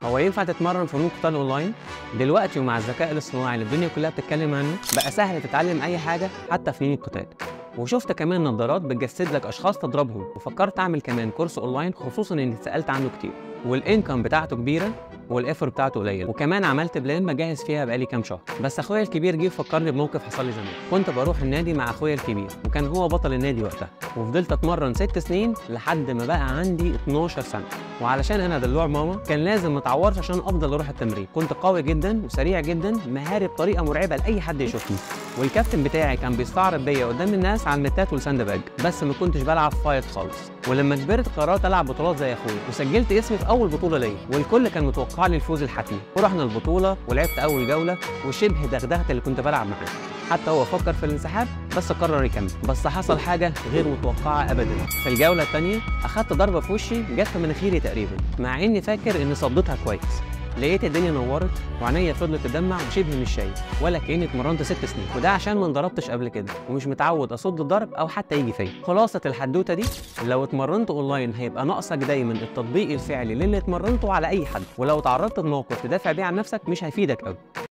هو ينفع تتمرن فنون قتال اونلاين؟ دلوقتي ومع الذكاء الاصطناعي اللي الدنيا كلها بتتكلم عنه بقى سهل تتعلم اي حاجه حتى فنون القتال وشفت كمان نظارات بتجسد لك اشخاص تضربهم وفكرت اعمل كمان كورس اونلاين خصوصا اني اتسالت عنه كتير والانكم بتاعته كبيره والايفور بتاعته قليل وكمان عملت بلان بجهز فيها بقالي كام شهر بس اخويا الكبير جه فكرني بموقف حصل لي زمان كنت بروح النادي مع اخويا الكبير وكان هو بطل النادي وقتها وفضلت اتمرن ست سنين لحد ما بقى عندي 12 سنه وعلشان انا دلوع ماما كان لازم ما اتعورش عشان افضل اروح التمرين كنت قوي جدا وسريع جدا مهاري بطريقه مرعبه لاي حد يشوفني والكابتن بتاعي كان بيستعرض بيا قدام الناس على النتات والساند باج بس ما كنتش بلعب فايت خالص ولما كبرت قررت العب بطولات زي اخويا وسجلت اسمي في اول بطوله ليا والكل كان متوقع لي الفوز الحتمي ورحنا البطوله ولعبت اول جوله وشبه دغدغت اللي كنت بلعب معاه حتى هو فكر في الانسحاب بس قرر يكمل بس حصل حاجه غير متوقعه ابدا في الجوله الثانيه اخدت ضربه في وشي جت في مناخيري تقريبا مع اني فاكر اني صدتها كويس لقيت الدنيا نورت وعينيا فضلت تدمع وشبه مش شايف ولا كاني اتمرنت ست سنين وده عشان ما انضربتش قبل كده ومش متعود اصد الضرب او حتى يجي فيا خلاصه الحدوته دي لو اتمرنت اونلاين هيبقى ناقصك دايما التطبيق الفعلي للي اتمرنته على اي حد ولو تعرضت لموقف تدافع بيه عن نفسك مش هيفيدك قوي